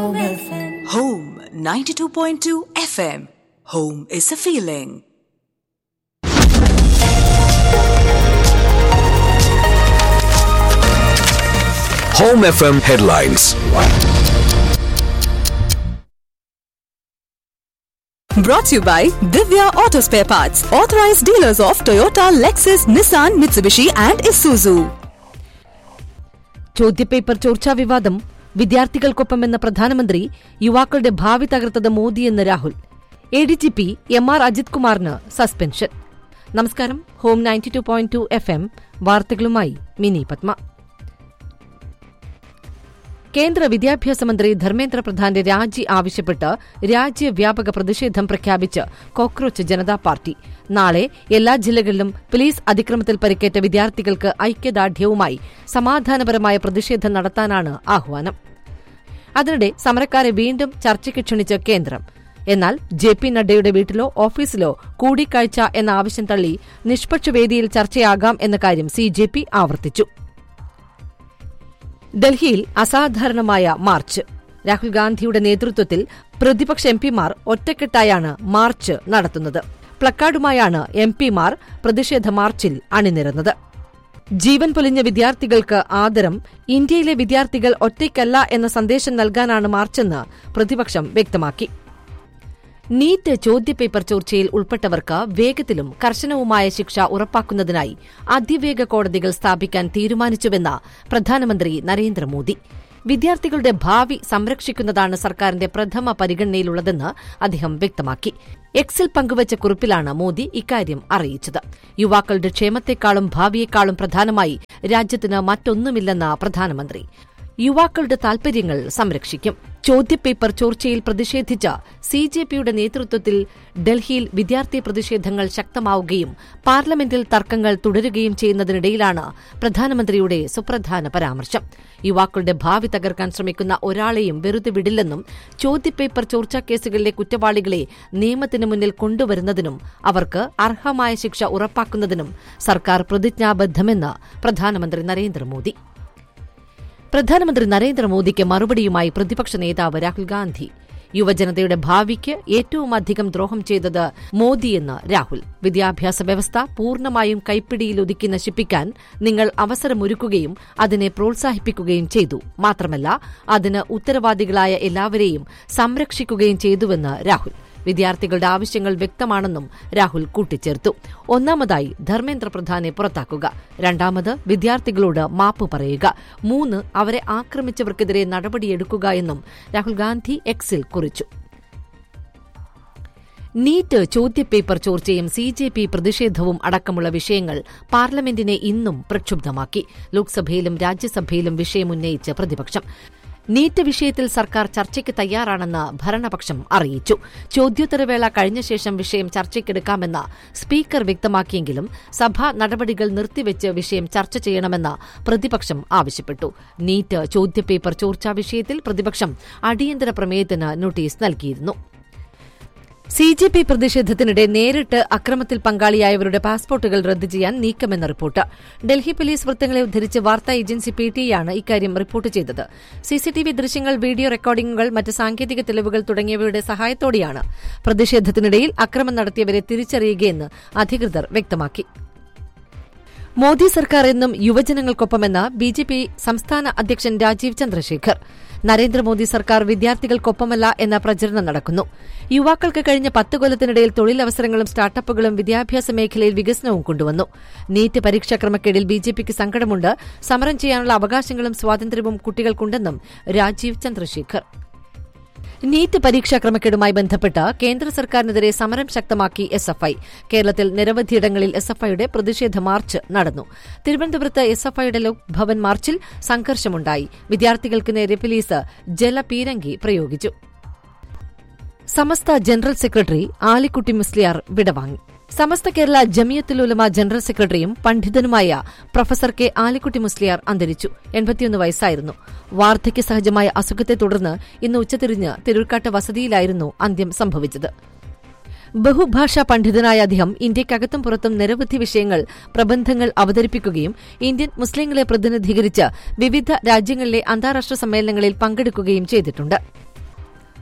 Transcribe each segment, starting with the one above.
Home FM. Home 92.2 FM. Home is a feeling. Home FM headlines. Brought to you by Divya Auto Spare Parts, authorized dealers of Toyota, Lexus, Nissan, Mitsubishi, and Isuzu. ചോദ്യപേപ്പർ ചോർച്ചാ വിവാദം വിദ്യാർത്ഥികൾക്കൊപ്പമെന്ന പ്രധാനമന്ത്രി യുവാക്കളുടെ ഭാവി തകർത്തത് മോദിയെന്ന് Rahul A D G P M R Ajith കുമാറിന് suspension നമസ്കാരം home ninety two point two F M വാർത്തകളുമായി മിനി പത്മ കേന്ദ്ര വിദ്യാഭ്യാസ മന്ത്രി ധർമ്മേന്ദ്ര പ്രധാന്റെ രാജി ആവശ്യപ്പെട്ട് രാജ്യവ്യാപക പ്രതിഷേധം പ്രഖ്യാപിച്ച് കോക്രോച്ച് ജനതാ പാർട്ടി നാളെ എല്ലാ ജില്ലകളിലും പോലീസ് അതിക്രമത്തിൽ പരിക്കേറ്റ വിദ്യാർത്ഥികൾക്ക് ഐക്യദാർഢ്യവുമായി സമാധാനപരമായ പ്രതിഷേധം നടത്താനാണ് ആഹ്വാനം അതിനിടെ സമരക്കാരെ വീണ്ടും ചർച്ചയ്ക്ക് ക്ഷണിച്ച് കേന്ദ്രം എന്നാൽ ജെ പി നഡ്ഡയുടെ വീട്ടിലോ ഓഫീസിലോ കൂടിക്കാഴ്ച എന്ന ആവശ്യം തള്ളി നിഷ്പക്ഷ വേദിയിൽ ചർച്ചയാകാം എന്ന കാര്യം സി ജെ പി ആവർത്തിച്ചു ഡൽഹിയിൽ അസാധാരണമായ മാർച്ച് രാഹുൽ ഗാന്ധിയുടെ നേതൃത്വത്തിൽ പ്രതിപക്ഷ എംപിമാർ ഒറ്റക്കെട്ടായാണ് മാർച്ച് നടത്തുന്നത് പ്ലക്കാർഡുമായാണ് എംപിമാർ പ്രതിഷേധ മാർച്ചിൽ അണിനിരന്നത് ജീവൻ പൊലിഞ്ഞ വിദ്യാർത്ഥികൾക്ക് ആദരം ഇന്ത്യയിലെ വിദ്യാർത്ഥികൾ ഒറ്റയ്ക്കല്ല എന്ന സന്ദേശം നൽകാനാണ് മാർച്ചെന്ന് പ്രതിപക്ഷം വ്യക്തമാക്കി നീറ്റ് ചോദ്യപേപ്പർ ചോർച്ചയിൽ ഉൾപ്പെട്ടവർക്ക് വേഗത്തിലും കർശനവുമായ ശിക്ഷ ഉറപ്പാക്കുന്നതിനായി അതിവേഗ കോടതികൾ സ്ഥാപിക്കാൻ തീരുമാനിച്ചുവെന്ന് പ്രധാനമന്ത്രി നരേന്ദ്രമോദി വിദ്യാർത്ഥികളുടെ ഭാവി സംരക്ഷിക്കുന്നതാണ് സർക്കാരിന്റെ പ്രഥമ പരിഗണനയിലുള്ളതെന്ന് അദ്ദേഹം വ്യക്തമാക്കി എക്സിൽ പങ്കുവച്ച കുറിപ്പിലാണ് മോദി ഇക്കാര്യം അറിയിച്ചത് യുവാക്കളുടെ ക്ഷേമത്തെക്കാളും ഭാവിയെക്കാളും പ്രധാനമായി രാജ്യത്തിന് മറ്റൊന്നുമില്ലെന്ന് പ്രധാനമന്ത്രി യുവാക്കളുടെ താൽപര്യങ്ങൾ സംരക്ഷിക്കും ചോദ്യപേപ്പർ ചോർച്ചയിൽ പ്രതിഷേധിച്ച സി ജെ പിയുടെ നേതൃത്വത്തിൽ ഡൽഹിയിൽ വിദ്യാർത്ഥി പ്രതിഷേധങ്ങൾ ശക്തമാവുകയും പാർലമെന്റിൽ തർക്കങ്ങൾ തുടരുകയും ചെയ്യുന്നതിനിടയിലാണ് പ്രധാനമന്ത്രിയുടെ സുപ്രധാന പരാമർശം യുവാക്കളുടെ ഭാവി തകർക്കാൻ ശ്രമിക്കുന്ന ഒരാളെയും വെറുതെ വിടില്ലെന്നും ചോദ്യപേപ്പർ ചോർച്ചാ കേസുകളിലെ കുറ്റവാളികളെ നിയമത്തിന് മുന്നിൽ കൊണ്ടുവരുന്നതിനും അവർക്ക് അർഹമായ ശിക്ഷ ഉറപ്പാക്കുന്നതിനും സർക്കാർ പ്രതിജ്ഞാബദ്ധമെന്ന് പ്രധാനമന്ത്രി നരേന്ദ്രമോദി പ്രധാനമന്ത്രി നരേന്ദ്രമോദിക്ക് മറുപടിയുമായി പ്രതിപക്ഷ നേതാവ് രാഹുൽ ഗാന്ധി യുവജനതയുടെ ഭാവിക്ക് ഏറ്റവും അധികം ദ്രോഹം ചെയ്തത് മോദിയെന്ന് രാഹുൽ വിദ്യാഭ്യാസ വ്യവസ്ഥ പൂർണ്ണമായും കൈപ്പിടിയിലൊതുക്കി നശിപ്പിക്കാൻ നിങ്ങൾ അവസരമൊരുക്കുകയും അതിനെ പ്രോത്സാഹിപ്പിക്കുകയും ചെയ്തു മാത്രമല്ല അതിന് ഉത്തരവാദികളായ എല്ലാവരെയും സംരക്ഷിക്കുകയും ചെയ്തുവെന്ന് രാഹുൽ വിദ്യാർത്ഥികളുടെ ആവശ്യങ്ങൾ വ്യക്തമാണെന്നും രാഹുൽ കൂട്ടിച്ചേർത്തു ഒന്നാമതായി ധർമ്മേന്ദ്ര പ്രധാനെ പുറത്താക്കുക രണ്ടാമത് വിദ്യാർത്ഥികളോട് മാപ്പ് പറയുക മൂന്ന് അവരെ ആക്രമിച്ചവർക്കെതിരെ നടപടിയെടുക്കുക എന്നും രാഹുൽ ഗാന്ധി എക്സിൽ കുറിച്ചു നീറ്റ് ചോദ്യപേപ്പർ ചോർച്ചയും സി ജെ പി പ്രതിഷേധവും അടക്കമുള്ള വിഷയങ്ങൾ പാർലമെന്റിനെ ഇന്നും പ്രക്ഷുബ്ധമാക്കി ലോക്സഭയിലും രാജ്യസഭയിലും വിഷയമുന്നയിച്ച് പ്രതിപക്ഷം നീറ്റ് വിഷയത്തിൽ സർക്കാർ ചർച്ചയ്ക്ക് തയ്യാറാണെന്ന് ഭരണപക്ഷം അറിയിച്ചു ചോദ്യോത്തരവേള കഴിഞ്ഞ ശേഷം വിഷയം ചർച്ചയ്ക്കെടുക്കാമെന്ന് സ്പീക്കർ വ്യക്തമാക്കിയെങ്കിലും സഭാ നടപടികൾ നിർത്തിവെച്ച് വിഷയം ചർച്ച ചെയ്യണമെന്ന് പ്രതിപക്ഷം ആവശ്യപ്പെട്ടു നീറ്റ് ചോദ്യപേപ്പർ ചോർച്ചാ വിഷയത്തിൽ പ്രതിപക്ഷം അടിയന്തര പ്രമേയത്തിന് നോട്ടീസ് നൽകിയിരുന്നു സി ജെ പി പ്രതിഷേധത്തിനിടെ നേരിട്ട് അക്രമത്തിൽ പങ്കാളിയായവരുടെ പാസ്പോർട്ടുകൾ റദ്ദു ചെയ്യാൻ നീക്കമെന്ന റിപ്പോർട്ട് ഡൽഹി പോലീസ് വൃത്തങ്ങളെ ഉദ്ധരിച്ച് വാർത്താ ഏജൻസി പി ടിയാണ് ഇക്കാര്യം റിപ്പോർട്ട് ചെയ്തത് സിസിടിവി ദൃശ്യങ്ങൾ വീഡിയോ റെക്കോർഡിംഗുകൾ മറ്റ് സാങ്കേതിക തെളിവുകൾ തുടങ്ങിയവയുടെ സഹായത്തോടെയാണ് പ്രതിഷേധത്തിനിടയിൽ അക്രമം നടത്തിയവരെ തിരിച്ചറിയുകയെന്ന് അധികൃതർ വ്യക്തമാക്കി മോദി സർക്കാർ എന്നും യുവജനങ്ങൾക്കൊപ്പമെന്ന് ബി ജെ പി സംസ്ഥാന അധ്യക്ഷൻ രാജീവ് ചന്ദ്രശേഖർ നരേന്ദ്രമോദി സർക്കാർ വിദ്യാർത്ഥികൾക്കൊപ്പമല്ല എന്ന പ്രചരണം നടക്കുന്നു യുവാക്കൾക്ക് കഴിഞ്ഞ പത്ത് കൊല്ലത്തിനിടയിൽ തൊഴിലവസരങ്ങളും സ്റ്റാർട്ടപ്പുകളും വിദ്യാഭ്യാസ മേഖലയിൽ വികസനവും കൊണ്ടുവന്നു നീറ്റ് പരീക്ഷാ ക്രമക്കേടിൽ ബി ജെ പിക്ക് സങ്കടമുണ്ട് സമരം ചെയ്യാനുള്ള അവകാശങ്ങളും സ്വാതന്ത്ര്യവും കുട്ടികൾക്കുണ്ടെന്നും രാജീവ് ചന്ദ്രശേഖർ നീറ്റ് പരീക്ഷാ ക്രമക്കേടുമായി ബന്ധപ്പെട്ട് കേന്ദ്ര സർക്കാരിനെതിരെ സമരം ശക്തമാക്കി എസ് എഫ് ഐ കേരളത്തിൽ നിരവധിയിടങ്ങളിൽ എസ് എഫ് ഐയുടെ പ്രതിഷേധ മാർച്ച് നടന്നു തിരുവനന്തപുരത്ത് എസ് എഫ് ഐയുടെ ലോക്ഭവൻ മാർച്ചിൽ സംഘർഷമുണ്ടായി വിദ്യാർത്ഥികൾക്ക് നേരെ പോലീസ് ജലപീരങ്കി പ്രയോഗിച്ചു സമസ്ത ജനറൽ സെക്രട്ടറി ആലിക്കുട്ടി മുസ്ലിയാർ വിടവാങ്ങി സമസ്ത കേരള ജമിയത്തുലുലമ ജനറൽ സെക്രട്ടറിയും പണ്ഡിതനുമായ പ്രൊഫസർ കെ ആലിക്കുട്ടി മുസ്ലിയാർ അന്തരിച്ചു എൺപത്തിയൊന്ന് വയസ്സായിരുന്നു വാർദ്ധക്യ സഹജമായ അസുഖത്തെ തുടർന്ന് ഇന്ന് ഉച്ചതിരിഞ്ഞ് തിരുക്കാട്ട് വസതിയിലായിരുന്നു അന്ത്യം സംഭവിച്ചത് ബഹുഭാഷാ പണ്ഡിതനായ അദ്ദേഹം ഇന്ത്യക്കകത്തും പുറത്തും നിരവധി വിഷയങ്ങൾ പ്രബന്ധങ്ങൾ അവതരിപ്പിക്കുകയും ഇന്ത്യൻ മുസ്ലിങ്ങളെ പ്രതിനിധീകരിച്ച് വിവിധ രാജ്യങ്ങളിലെ അന്താരാഷ്ട്ര സമ്മേളനങ്ങളിൽ പങ്കെടുക്കുകയും ചെയ്തിട്ടുണ്ട്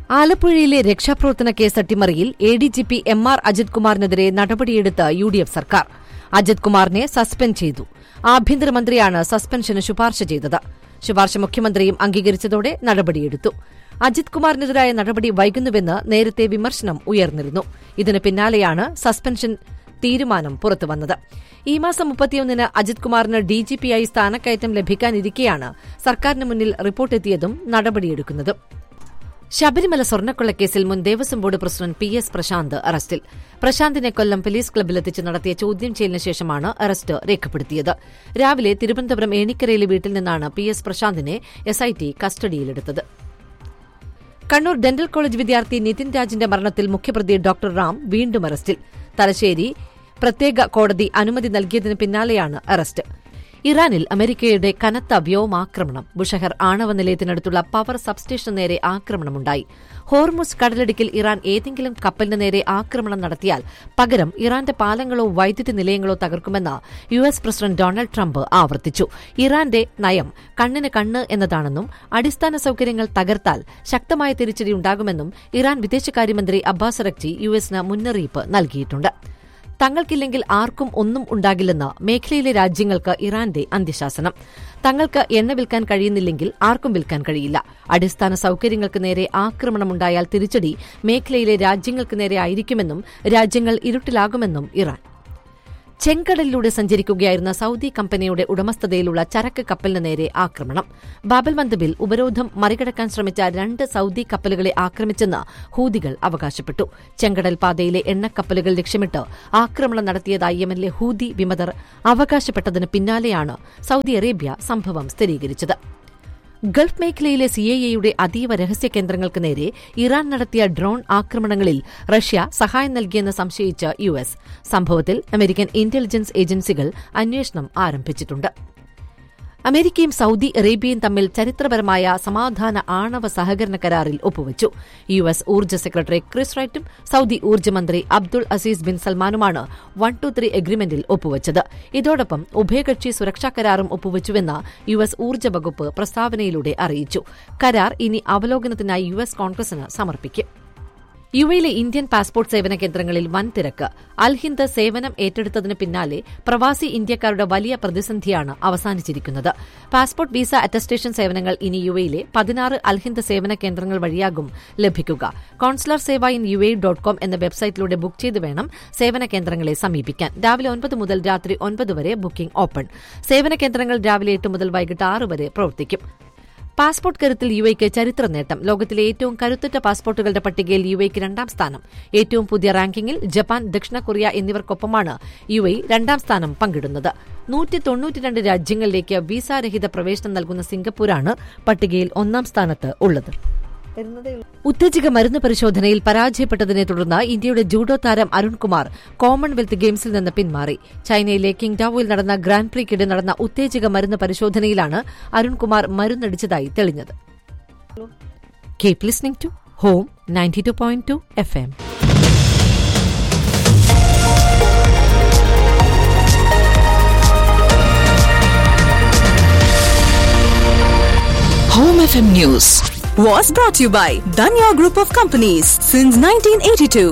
ആലപ്പുഴയിലെ രക്ഷാപ്രവർത്തന കേസ് അട്ടിമറിയിൽ A D G P M R Ajith കുമാറിനെതിരെ നടപടിയെടുത്ത യു ഡി എഫ് സർക്കാർ അജിത് കുമാറിനെ സസ്പെൻഡ് ചെയ്തു ആഭ്യന്തരമന്ത്രിയാണ് സസ്പെൻഷന് ശുപാർശ ചെയ്തത് ശുപാർശ മുഖ്യമന്ത്രിയും അംഗീകരിച്ചതോടെ നടപടിയെടുത്തു അജിത് കുമാറിനെതിരായ നടപടി വൈകുന്നുവെന്ന് നേരത്തെ വിമർശനം ഉയർന്നിരുന്നു ഇതിന് പിന്നാലെയാണ് സസ്പെൻഷൻ തീരുമാനം പുറത്തുവന്നത് ഈ മാസം മുപ്പത്തിയൊന്നിന് അജിത് കുമാറിന് ഡിജിപിയായി സ്ഥാനക്കയറ്റം ലഭിക്കാനിരിക്കെയാണ് സർക്കാരിന് മുന്നിൽ റിപ്പോർട്ടെത്തിയതും നടപടിയെടുക്കുന്നതും ശബരിമല സ്വർണ്ണക്കൊള്ളക്കേസിൽ മുൻ Devaswom board president P S Prashanth അറസ്റ്റിൽ പ്രശാന്തിനെ കൊല്ലം പോലീസ് ക്ലബ്ബിലെത്തിച്ച് നടത്തിയ ചോദ്യം ചെയ്യലിന് ശേഷമാണ് അറസ്റ്റ് രേഖപ്പെടുത്തിയത് രാവിലെ തിരുവനന്തപുരം ഏണിക്കരയിലെ വീട്ടിൽ നിന്നാണ് പി എസ് പ്രശാന്തിനെ എസ്ഐടി കസ്റ്റഡിയിലെടുത്തത് കണ്ണൂർ ഡെന്റൽ കോളേജ് വിദ്യാർത്ഥി നിതിൻ രാജിന്റെ മരണത്തിൽ മുഖ്യപ്രതി ഡോക്ടർ റാം വീണ്ടും അറസ്റ്റിൽ തലശ്ശേരി പ്രത്യേക കോടതി അനുമതി നൽകിയതിന് പിന്നാലെയാണ് അറസ്റ്റ് ഇറാനിൽ അമേരിക്കയുടെ കനത്ത വ്യോമാക്രമണം ബുഷഹർ ആണവ നിലയത്തിനടുത്തുള്ള പവർ സബ്സ്റ്റേഷന് നേരെ ആക്രമണമുണ്ടായി ഹോർമുസ് കടലിടുക്കിൽ ഇറാൻ ഏതെങ്കിലും കപ്പലിന് നേരെ ആക്രമണം നടത്തിയാൽ പകരം ഇറാന്റെ പാലങ്ങളോ വൈദ്യുതി നിലയങ്ങളോ തകർക്കുമെന്ന് U S president Donald Trump ആവർത്തിച്ചു ഇറാന്റെ നയം കണ്ണിന് കണ്ണ് എന്നതാണെന്നും അടിസ്ഥാന സൌകര്യങ്ങൾ തകർത്താൽ ശക്തമായ തിരിച്ചടിയുണ്ടാകുമെന്നും ഇറാൻ വിദേശകാര്യമന്ത്രി അബ്ബാസ് അറക്ചി യു എസിന് മുന്നറിയിപ്പ് നൽകിയിട്ടുണ്ട് തങ്ങൾക്കില്ലെങ്കിൽ ആർക്കും ഒന്നും ഉണ്ടാകില്ലെന്ന് മേഖലയിലെ രാജ്യങ്ങൾക്ക് ഇറാന്റെ അന്ത്യശാസനം തങ്ങൾക്ക് എണ്ണ വിൽക്കാൻ കഴിയുന്നില്ലെങ്കിൽ ആർക്കും വിൽക്കാൻ കഴിയില്ല അടിസ്ഥാന സൌകര്യങ്ങൾക്ക് നേരെ ആക്രമണമുണ്ടായാൽ തിരിച്ചടി മേഖലയിലെ രാജ്യങ്ങൾക്ക് നേരെ ആയിരിക്കുമെന്നും രാജ്യങ്ങൾ ഇരുട്ടിലാകുമെന്നും ഇറാൻ ചെങ്കടലിലൂടെ സഞ്ചരിക്കുകയായിരുന്ന സൌദി കമ്പനിയുടെ ഉടമസ്ഥതയിലുള്ള ചരക്ക് കപ്പലിന് നേരെ ആക്രമണം ബാബൽ മന്ദബിൽ ഉപരോധം മറികടക്കാൻ ശ്രമിച്ച രണ്ട് സൌദി കപ്പലുകളെ ആക്രമിച്ചെന്ന് ഹൂതികൾ അവകാശപ്പെട്ടു ചെങ്കടൽ പാതയിലെ എണ്ണക്കപ്പലുകൾ ലക്ഷ്യമിട്ട് ആക്രമണം നടത്തിയതായി യമനിലെ ഹൂതി വിമതർ അവകാശപ്പെട്ടതിന് പിന്നാലെയാണ് സൌദി അറേബ്യ സംഭവം സ്ഥിരീകരിച്ചത് ഗൾഫ് മേഖലയിലെ സിഐഎയുടെ അതീവ രഹസ്യ കേന്ദ്രങ്ങൾക്ക് നേരെ ഇറാൻ നടത്തിയ ഡ്രോൺ ആക്രമണങ്ങളിൽ റഷ്യ സഹായം നൽകിയെന്ന് സംശയിച്ച യു എസ് സംഭവത്തിൽ അമേരിക്കൻ ഇന്റലിജൻസ് ഏജൻസികൾ അന്വേഷണം ആരംഭിച്ചിട്ടുണ്ട് അമേരിക്കയും സൌദി അറേബ്യയും തമ്മിൽ ചരിത്രപരമായ സമാധാന ആണവ സഹകരണ കരാറിൽ ഒപ്പുവച്ചു യു എസ് ഊർജ്ജ സെക്രട്ടറി ക്രിസ് റൈറ്റും സൌദി ഊർജ്ജമന്ത്രി അബ്ദുൾ അസീസ് ബിൻ സൽമാനുമാണ് വൺ ടു ത്രീ എഗ്രിമെന്റിൽ ഒപ്പുവച്ചത് ഇതോടൊപ്പം ഉഭയകക്ഷി സുരക്ഷാ കരാറും ഒപ്പുവച്ചുവെന്ന് യു എസ് ഊർജ്ജ വകുപ്പ് പ്രസ്താവനയിലൂടെ അറിയിച്ചു കരാർ ഇനി അവലോകനത്തിനായി യു എസ് കോൺഗ്രസിന് സമർപ്പിക്കും യുഎയിലെ ഇന്ത്യൻ പാസ്പോർട്ട് സേവന കേന്ദ്രങ്ങളിൽ വൻ തിരക്ക് അൽഹിന്ദ് സേവനം ഏറ്റെടുത്തതിന് പിന്നാലെ പ്രവാസി ഇന്ത്യക്കാരുടെ വലിയ പ്രതിസന്ധിയാണ് അവസാനിച്ചിരിക്കുന്നത് പാസ്പോർട്ട് വിസ അറ്റസ്റ്റേഷൻ സേവനങ്ങൾ ഇനി യുഎയിലെ പതിനാറ് അൽഹിന്ദ് സേവന കേന്ദ്രങ്ങൾ വഴിയാകും ലഭിക്കുക കോൺസുലർ സേവ in U A dot com എന്ന വെബ്സൈറ്റിലൂടെ ബുക്ക് ചെയ്ത് വേണം സേവന കേന്ദ്രങ്ങളെ സമീപിക്കാൻ രാവിലെ ഒൻപത് മുതൽ രാത്രി ഒൻപത് വരെ ബുക്കിംഗ് ഓപ്പൺ സേവന കേന്ദ്രങ്ങൾ രാവിലെ എട്ട് മുതൽ വൈകിട്ട് ആറ് വരെ പ്രവർത്തിക്കും പാസ്പോർട്ട് കരുത്തിൽ യു എക്ക് ചരിത്ര നേട്ടം ലോകത്തിലെ ഏറ്റവും കരുത്തുറ്റ പാസ്പോർട്ടുകളുടെ പട്ടികയിൽ യു എക്ക് രണ്ടാം സ്ഥാനം ഏറ്റവും പുതിയ റാങ്കിങ്ങിൽ ജപ്പാൻ ദക്ഷിണ കൊറിയ എന്നിവർക്കൊപ്പമാണ് യു എ രണ്ടാം സ്ഥാനം പങ്കിടുന്നത് നൂറ്റി തൊണ്ണൂറ്റിരണ്ട് രാജ്യങ്ങളിലേക്ക് വിസാരഹിത പ്രവേശനം നൽകുന്ന സിംഗപ്പൂരാണ് പട്ടികയിൽ ഒന്നാം സ്ഥാനത്ത് ഉള്ളത് ഉത്തേജക മരുന്ന് പരിശോധനയിൽ പരാജയപ്പെട്ടതിനെ തുടർന്ന് ഇന്ത്യയുടെ ജൂഡോ താരം അരുൺകുമാർ കോമൺവെൽത്ത് ഗെയിംസിൽ നിന്ന് പിന്മാറി ചൈനയിലെ കിങ്ഡാവോയിൽ നടന്ന ഗ്രാൻഡ് പ്രീക്കിടെ നടന്ന ഉത്തേജക മരുന്ന് പരിശോധനയിലാണ് അരുൺകുമാർ മരുന്നടിച്ചതായി തെളിഞ്ഞത് keep listening to home ninety two point two F M Home FM News was brought to you by Danya Group of Companies since 1982.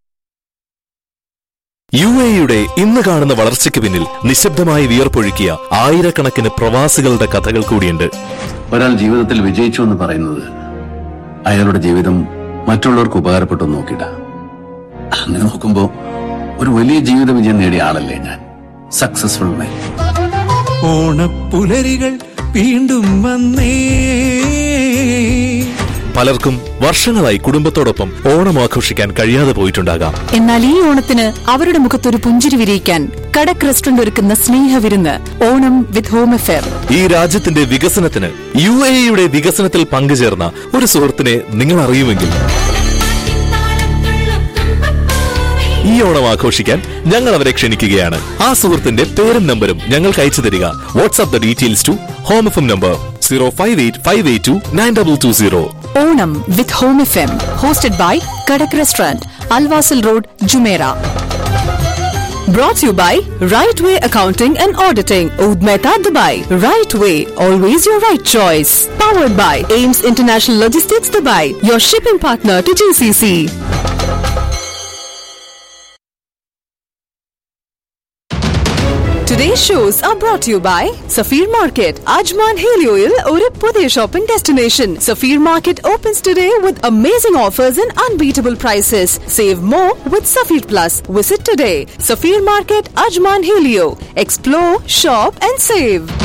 U എയുടെ ഇന്ന് കാണുന്ന വളർച്ചയ്ക്ക് പിന്നിൽ നിശബ്ദമായി വിയർപ്പൊഴുക്കിയ ആയിരക്കണക്കിന് പ്രവാസികളുടെ കഥകൾ കൂടിയുണ്ട് ഒരാൾ ജീവിതത്തിൽ വിജയിച്ചു എന്ന് പറയുന്നത് അയാളുടെ ജീവിതം മറ്റുള്ളവർക്ക് ഉപകാരപ്പെട്ടു എന്ന് നോക്കിയിട്ട അങ്ങനെ നോക്കുമ്പോ ഒരു വലിയ ജീവിത വിജയം നേടിയ ആളല്ലേ ഞാൻ സക്സസ്ഫുൾ മാൻ ഓണപ്പുലരികൾ വീണ്ടും വന്നേ പലർക്കും വർഷങ്ങളായി കുടുംബത്തോടൊപ്പം ഓണം ആഘോഷിക്കാൻ കഴിയാതെ പോയിട്ടുണ്ടാകാം എന്നാൽ ഈ ഓണത്തിന് അവരുടെ മുഖത്തൊരു പുഞ്ചിരി വിരിയിക്കാൻ കടക് റെസ്റ്റോറന്റ് ഒരുക്കുന്ന സ്നേഹവിരുന്ന് ഓണം വിത്ത് ഹോം അഫെയർ ഈ രാജ്യത്തിന്റെ വികസനത്തിന് യു എയുടെ വികസനത്തിൽ പങ്കുചേർന്ന ഒരു സുഹൃത്തിനെ നിങ്ങൾ അറിയുമെങ്കിൽ ഈ ഓണം ആഘോഷിക്കാൻ ഞങ്ങൾ അവരെ ക്ഷണിക്കുകയാണ് ആ സുഹൃത്തിന്റെ പേരും നമ്പരും ഞങ്ങൾക്ക് അയച്ചു തരിക WhatsApp the details to home F M number zero five eight five eight two nine double two zero Onam with home F M hosted by Kadak restaurant Al Wasl road Jumeirah Brought to you by Right Way Accounting and Auditing, Oud Mehta, Dubai. Right Way, always your right choice. Powered by Ames International Logistics, Dubai, your shipping partner to GCC. Today's shows are brought to you by Safir Market, Ajman Helioil, ഒരു പുതിയ shopping destination Safir Market opens today with amazing offers and unbeatable prices. Save more with Safir Plus. Visit today. Safir Market, Ajman Helio. Explore, shop and save.